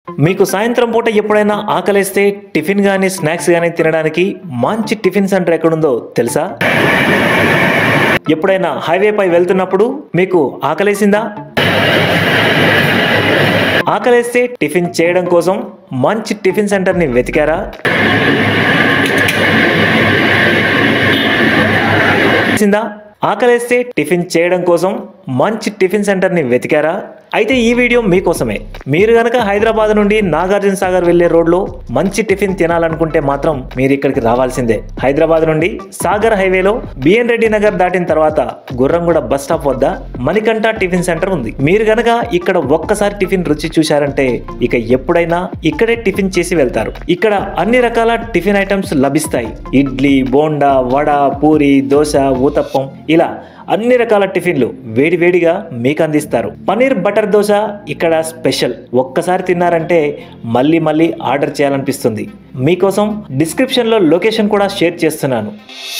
మీకు సాయంత్రం పూట ఎప్పుడైనా ఆకలేస్తే టిఫిన్ కానీ స్నాక్స్ కానీ తినడానికి మంచి టిఫిన్ సెంటర్ ఎక్కడుందో తెలుసా ఎప్పుడైనా హైవేపై వెళ్తున్నప్పుడు మీకు ఆకలేసిందా ఆకలేస్తే టిఫిన్ చేయడం కోసం మంచి టిఫిన్ సెంటర్ని వెతికారా సిందా ఆకలేస్తే టిఫిన్ చేయడం కోసం మంచి టిఫిన్ సెంటర్ని వెతికారా అయితే ఈ వీడియో మీకోసమే మీరు గనక హైదరాబాద్ నుండి నాగార్జున సాగర్ వెళ్లే రోడ్లో మంచి టిఫిన్ తినాలనుకుంటే మాత్రం మీరు ఇక్కడికి రావాల్సిందే హైదరాబాద్ నుండి సాగర్ హైవేలో బిఎన్ రెడ్డి నగర్ దాటిన తర్వాత గుర్రంగూడ బస్ స్టాప్ వద్ద మణికంఠ టిఫిన్ సెంటర్ ఉంది మీరు గనక ఇక్కడ ఒక్కసారి టిఫిన్ రుచి చూశారంటే ఇక ఎప్పుడైనా ఇక్కడే టిఫిన్ చేసి వెళ్తారు ఇక్కడ అన్ని రకాల టిఫిన్ ఐటమ్స్ లభిస్తాయి ఇడ్లీ బోండా వడ పూరి దోశ ఊతప్పం ఇలా అన్ని రకాల టిఫిన్లు వేడివేడిగా మీకు అందిస్తారు పన్నీర్ బటర్ దోశ ఇక్కడ స్పెషల్ ఒక్కసారి తిన్నారంటే మళ్ళీ మళ్ళీ ఆర్డర్ చేయాలనిపిస్తుంది మీకోసం డిస్క్రిప్షన్లో లొకేషన్ కూడా షేర్ చేస్తున్నాను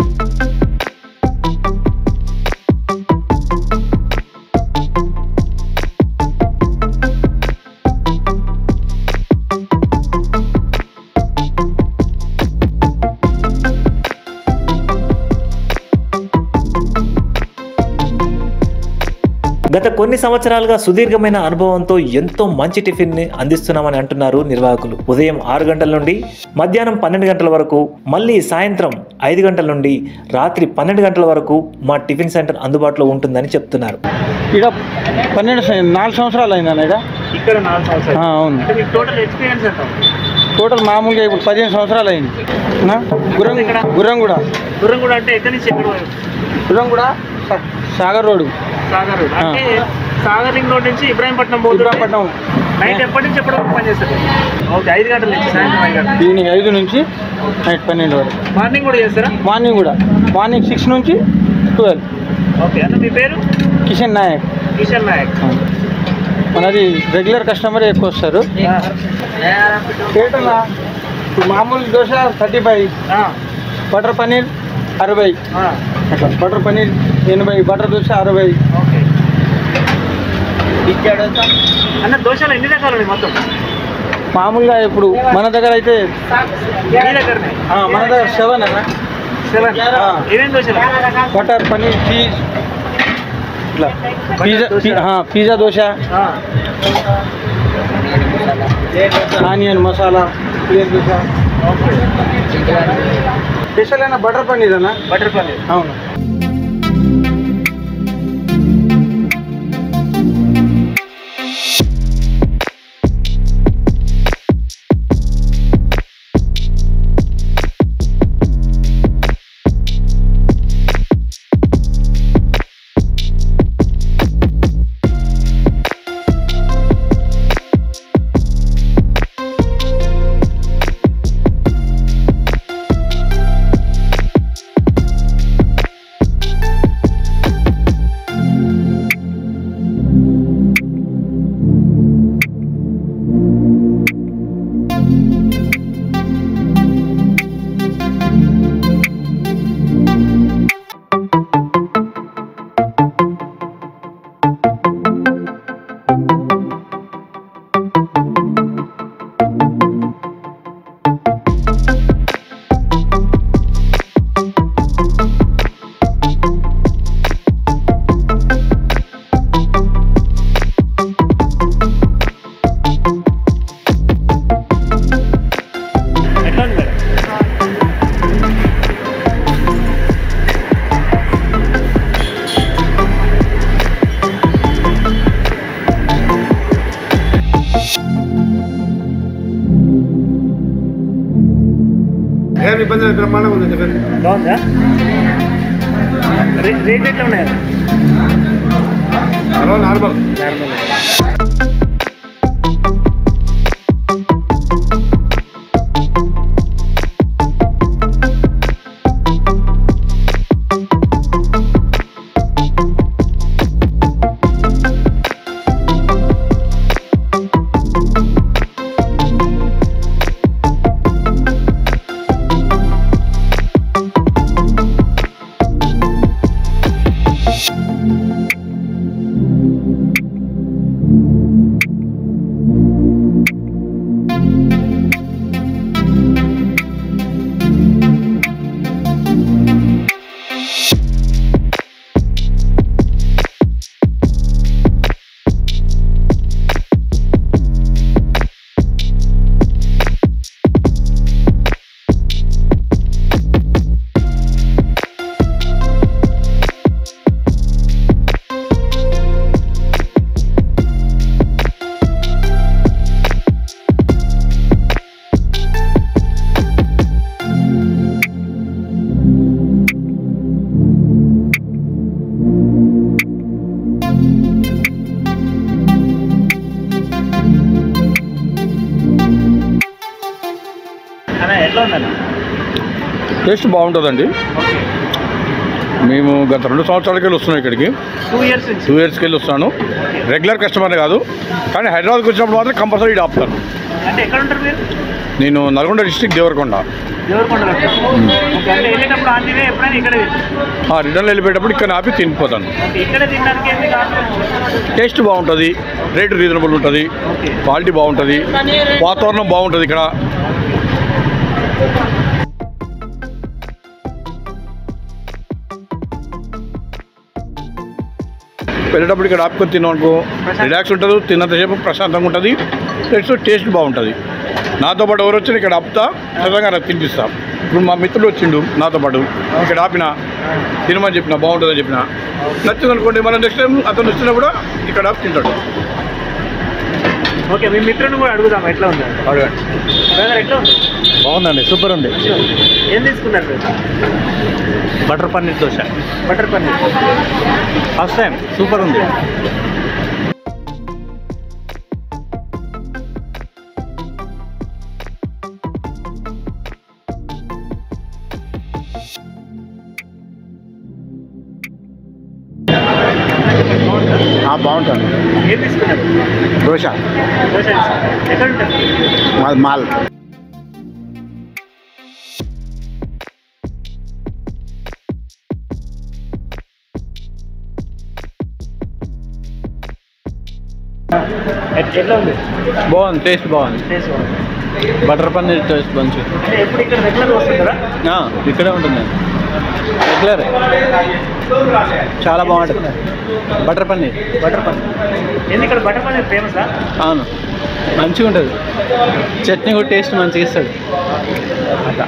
గత కొన్ని సంవత్సరాలుగా సుదీర్ఘమైన అనుభవంతో ఎంతో మంచి టిఫిన్ ని అందిస్తున్నామని అంటున్నారు నిర్వాహకులు ఉదయం ఆరు గంటల నుండి మధ్యాహ్నం పన్నెండు గంటల వరకు మళ్ళీ సాయంత్రం ఐదు గంటల నుండి రాత్రి పన్నెండు గంటల వరకు మా టిఫిన్ సెంటర్ అందుబాటులో ఉంటుందని చెప్తున్నారు ఇక్కడ పన్నెండు సం- నాలుగు సంవత్సరాలు అయిందన్న ఇక్కడ ఇక్కడ నాలుగు సంవత్సరాలు ఆ, అవును టోటల్ ఎక్స్పీరియన్స్ ఎంత టోటల్ మామూలుగా ఇప్పుడు పదిహేను సంవత్సరాలు అయింది నా? గుర్రం ఇక్కడ? గుర్రం కూడా దూరం కూడా అంటే ఎక్కడి నుంచి ఎక్కడ గుర్రం కూడా సా- సాగర్ రోడ్ సాగర్ అంటే సాగర్ రింగ్ రోడ్ నుంచి ఇబ్రాహీంపట్నం ఇబ్రాపట్నం నైట్ ఎప్పటి నుంచి ఎప్పటి వరకు పనిచేస్తారు ఓకే ఐదు గంటల నుంచి సాయంత్రం ఐదు గంటల ఈవినింగ్ ఐదు నుంచి నైట్ పన్నెండు వరకు మార్నింగ్ కూడా చేస్తారా మార్నింగ్ కూడా మార్నింగ్ సిక్స్ నుంచి ట్వెల్వ్ ఓకే అన్న మీ పేరు కిషన్ నాయక్ కిషన్ నాయక్ మనది రెగ్యులర్ కస్టమర్ ఎక్కువ వస్తారు ఏంటన్నా ఇప్పుడు మామూలు dosa thirty five butter paneer అరవై అట్లా బటర్ పన్నీర్ ఎనభై బటర్ దోశ అరవై ఓకే అన్న దోశలు ఎన్ని రకాలు ఉన్నాయి మొత్తం మామూలుగా ఇప్పుడు మన దగ్గర అయితే మీ దగ్గరనే ఆ, మన దగ్గర సెవెన్ అన్న సెవెన్ ఆ. ఏమేం దోశలు బటర్ పన్నీర్ చీజ్ ఇట్లా పిజ్జా దోశ. పి- ఆ, పిజ్జా దోశ ఆ. Onion masala plain dosa okay special అయిన బటర్ పన్నీర్ అన్న బటర్ పన్నీర్ అవును ఎట్లా ఉంది మేడం ఏం ఇబ్బంది లేదు బ్రహ్మాండంగా ఉంది టిఫిన్ బాగుందా రే- రేట్ ఎట్లా ఉన్నాయి నార్మల్ నార్మల్ అన్న ఎట్లా ఉందన్న టేస్ట్ బాగుంటుందండి మేము గత రెండు సంవత్సరాలకి వెళ్ళి వస్తున్నాం ఇక్కడికి టూ ఇయర్స్ నుంచి టూ ఇయర్స్కి వెళ్ళి వస్తాను రెగ్యులర్ కస్టమర్ కాదు కానీ హైదరాబాద్కి వచ్చినప్పుడు మాత్రం కంపల్సరీ ఇది ఆపుతాను అంటే ఎక్కడ ఉంటారు మీరు నేను నల్గొండ డిస్టిక్ దేవరకొండ దేవరకొండలో ఓకే అంటే వెళ్ళేటప్పుడు ఆంటీవే ఎప్పుడైనా ఇక్కడే తింటారు ఆ రిటర్న్ వెళ్ళిపోయేటప్పుడు ఇక్కడ ఆపి తినిపోతాను ఓకే ఇక్కడే తినడానికి ఏంటి కారణం టేస్ట్ బాగుంటుంది రేటు రీజనబుల్ ఉంటుంది ఓకే క్వాలిటీ బాగుంటుంది వాతావరణం బాగుంటుంది ఇక్కడ వెళ్ళేటప్పుడు ఇక్కడ ఆపుకొని తిన్నాం అనుకో రిలాక్స్ ఉంటుంది తిన్నంతసేపు ప్రశాంతంగా ఉంటుంది టేస్ట్ టేస్ట్ బాగుంటుంది నాతో పాటు ఎవరు వచ్చినా ఇక్కడ ఆపుతా సరదాగా నాకు తినిపిస్తా ఇప్పుడు మా మిత్రుడు వచ్చిండు నాతో పాటు ఇక్కడ ఆపిన తినమని చెప్పిన బాగుంటుందని చెప్పిన నచ్చింది అనుకోండి మనం నెక్స్ట్ టైం అతను వచ్చినా కూడా ఇక్కడ ఆపి తింటాడు ఓకే మీ మిత్రుని కూడా అడుగుదాం ఎట్లా ఉంది అడగండి బ్రదర్ ఎట్లా ఉంది బాగుందండి సూపర్ ఉంది ఏం తీసుకున్నారు మీరు butter paneer dosa butter paneer first time super ఉంది బాగుంటుంది ఏం తీసుకున్నారు దోశ దోశ తీసుకున్నారు. ఎక్కడ ఉంటారు మాది మాల్ ఎట్- ఎట్లా ఉంది బాగుంది టేస్ట్ బాగుంది టేస్ట్ బాగుంది. బటర్ పన్నీర్ టేస్ట్ మంచి అంటే ఎప్పుడు ఇక్కడ రెగ్యులర్ వస్తుంటారా ఇక్కడే ఉంటుంది రెగ్యులర్ చాలా బాగుంటుంది బటర్ పన్నీర్ బటర్ పన్నీర్ ఏంది ఇక్కడ బటర్ పన్నీర్ ఫేమసా అవును మంచిగా ఉంటుంది చట్నీ కూడా టేస్ట్ మంచిగా ఇస్తుంది అట్లా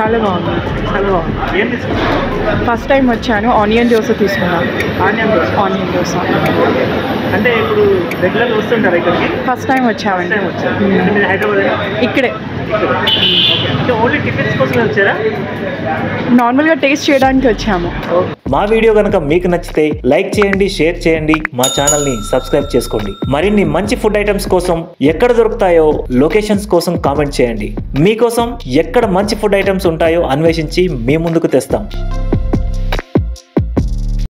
చాలా బాగుంది చాలా బాగుంది ఏం తీసుకున్నారు ఫస్ట్ టైం వచ్చాను ఆనియన్ దోశ తీసుకున్నాను ఆనియన్ దోశ ఆనియన్ దోశ అంటే ఇప్పుడు రెగ్యులర్ వస్తుంటారు ఇక్కడికి ఫస్ట్ టైం వచ్చామండి టైం వచ్చారు అంటే మీరు హైదరాబాద్ ఇక్కడే అంటే ఓన్లీ టిఫిన్స్ కోసం వచ్చారా నార్మల్గా టేస్ట్ చేయడానికి వచ్చాము మా వీడియో కనుక మీకు నచ్చితే లైక్ చేయండి షేర్ చేయండి మా ఛానల్ ని సబ్స్క్రైబ్ చేసుకోండి మరిన్ని మంచి ఫుడ్ ఐటమ్స్ కోసం ఎక్కడ దొరుకుతాయో లొకేషన్స్ కోసం కామెంట్ చేయండి మీకోసం ఎక్కడ మంచి ఫుడ్ ఐటమ్స్ ఉంటాయో అన్వేషించి మీ ముందుకు తెస్తాం